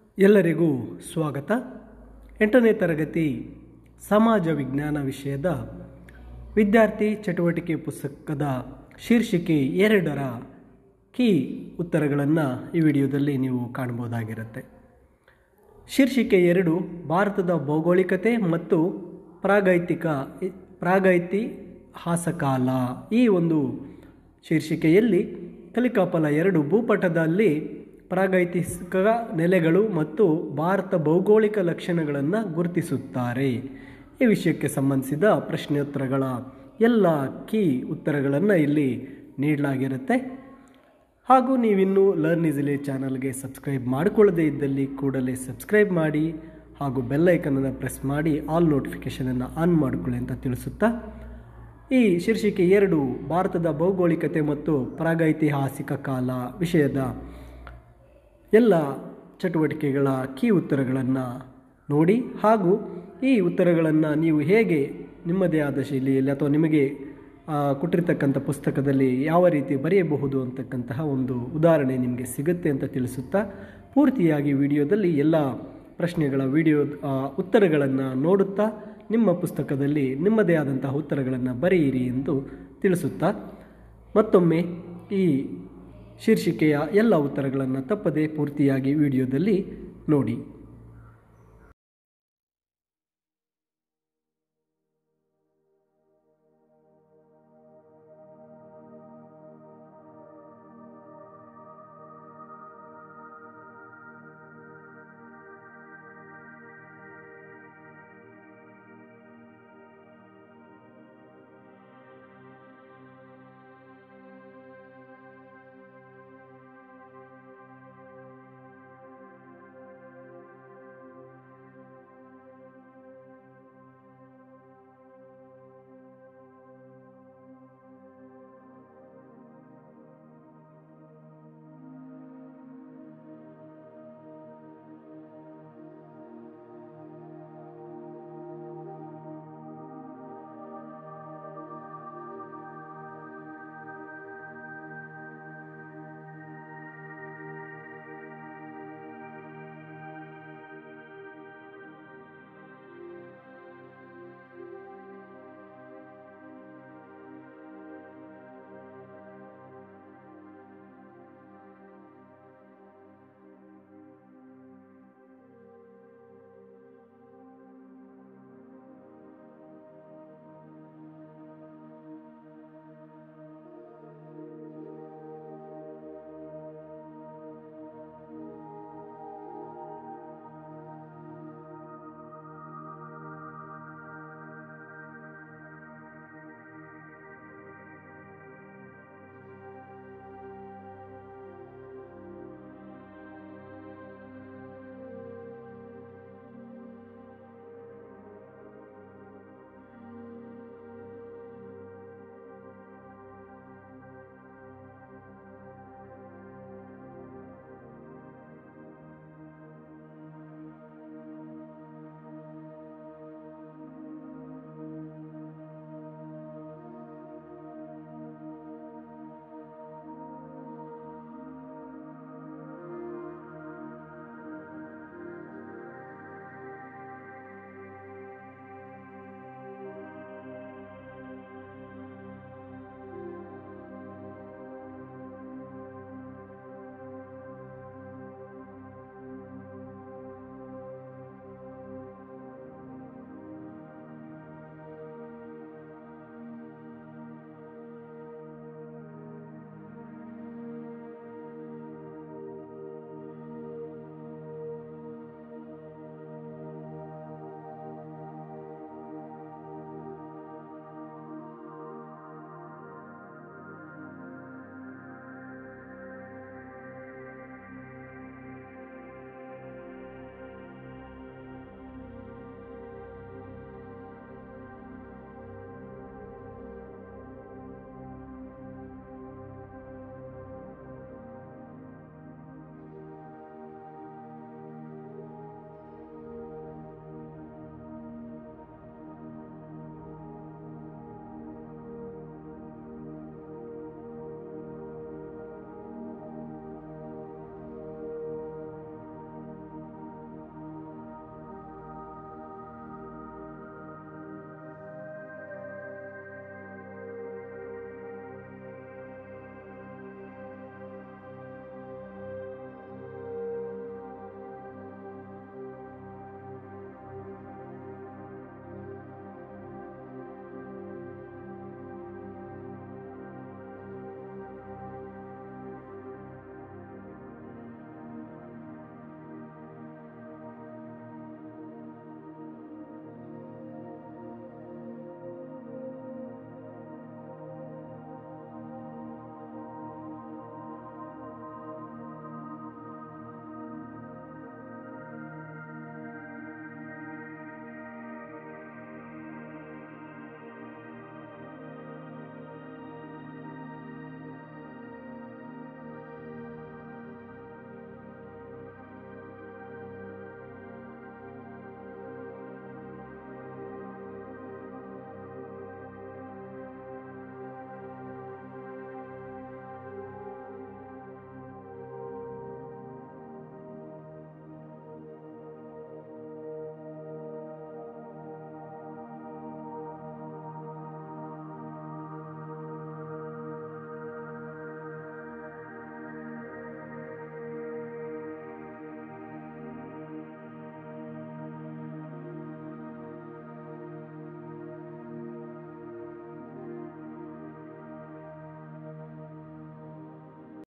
ಎಲ್ಲರಿಗೂ ಸ್ವಾಗತ ಎಂಟನೇ ತರಗತಿ ಸಮಾಜ ವಿಜ್ಞಾನ ವಿಷಯದ ವಿದ್ಯಾರ್ಥಿ ಚಟುವಟಿಕೆ ಪುಸ್ತಕದ ಶೀರ್ಷಿಕೆ ಎರಡರ ಕೀ ಉತ್ತರಗಳನ್ನು ಈ ವಿಡಿಯೋದಲ್ಲಿ ನೀವು ಕಾಣ್ಬೋದಾಗಿರುತ್ತೆ ಶೀರ್ಷಿಕೆ ಎರಡು ಭಾರತದ ಭೌಗೋಳಿಕತೆ ಮತ್ತು ಪ್ರಾಗೈತಿಕ ಪ್ರಾಗೈತಿಹಾಸಕಾಲ ಈ ಒಂದು ಶೀರ್ಷಿಕೆಯಲ್ಲಿ ಕಲಿಕಾಫಲ ಎರಡು ಭೂಪಟದಲ್ಲಿ ಪ್ರಾಗೈತಿಕ ನೆಲೆಗಳು ಮತ್ತು ಭಾರತ ಭೌಗೋಳಿಕ ಲಕ್ಷಣಗಳನ್ನು ಗುರುತಿಸುತ್ತಾರೆ ಈ ವಿಷಯಕ್ಕೆ ಸಂಬಂಧಿಸಿದ ಪ್ರಶ್ನೋತ್ತರಗಳ ಎಲ್ಲ ಕೀ ಉತ್ತರಗಳನ್ನು ಇಲ್ಲಿ ನೀಡಲಾಗಿರುತ್ತೆ ಹಾಗೂ ನೀವಿನ್ನೂ ಲರ್ನ್ ಈಸಿಲಿ ಚಾನಲ್ಗೆ ಸಬ್ಸ್ಕ್ರೈಬ್ ಮಾಡಿಕೊಳ್ಳದೇ ಇದ್ದಲ್ಲಿ ಕೂಡಲೇ ಸಬ್ಸ್ಕ್ರೈಬ್ ಮಾಡಿ ಹಾಗೂ ಬೆಲ್ಲೈಕನನ್ನು ಪ್ರೆಸ್ ಮಾಡಿ ಆಲ್ ನೋಟಿಫಿಕೇಷನನ್ನು ಆನ್ ಮಾಡಿಕೊಳ್ಳಿ ಅಂತ ತಿಳಿಸುತ್ತಾ ಈ ಶೀರ್ಷಿಕೆ ಎರಡು ಭಾರತದ ಭೌಗೋಳಿಕತೆ ಮತ್ತು ಪ್ರಾಗೈತಿಹಾಸಿಕ ಕಾಲ ವಿಷಯದ ಎಲ್ಲ ಚಟುವಟಿಕೆಗಳ ಕೀ ಉತ್ತರಗಳನ್ನು ನೋಡಿ ಹಾಗೂ ಈ ಉತ್ತರಗಳನ್ನು ನೀವು ಹೇಗೆ ನಿಮ್ಮದೇ ಆದ ಶೈಲಿಯಲ್ಲಿ ಅಥವಾ ನಿಮಗೆ ಆ, ಕೊಟ್ಟಿರ್ತಕ್ಕಂಥ ಪುಸ್ತಕದಲ್ಲಿ ಯಾವ ರೀತಿ ಬರೆಯಬಹುದು ಅಂತಕ್ಕಂತಹ ಒಂದು ಉದಾಹರಣೆ ನಿಮಗೆ ಸಿಗುತ್ತೆ ಅಂತ ತಿಳಿಸುತ್ತಾ ಪೂರ್ತಿಯಾಗಿ ವಿಡಿಯೋದಲ್ಲಿ ಎಲ್ಲ ಪ್ರಶ್ನೆಗಳ ವಿಡಿಯೋ ಆ, ಉತ್ತರಗಳನ್ನು ನೋಡುತ್ತಾ ನಿಮ್ಮ ಪುಸ್ತಕದಲ್ಲಿ ನಿಮ್ಮದೇ ಆದಂತಹ ಉತ್ತರಗಳನ್ನು ಬರೆಯಿರಿ ಎಂದು ತಿಳಿಸುತ್ತಾ ಮತ್ತೊಮ್ಮೆ ಈ ಶೀರ್ಷಿಕೆಯ ಎಲ್ಲ ಉತ್ತರಗಳನ್ನು ತಪ್ಪದೆ ಪೂರ್ತಿಯಾಗಿ ವಿಡಿಯೋದಲ್ಲಿ ನೋಡಿ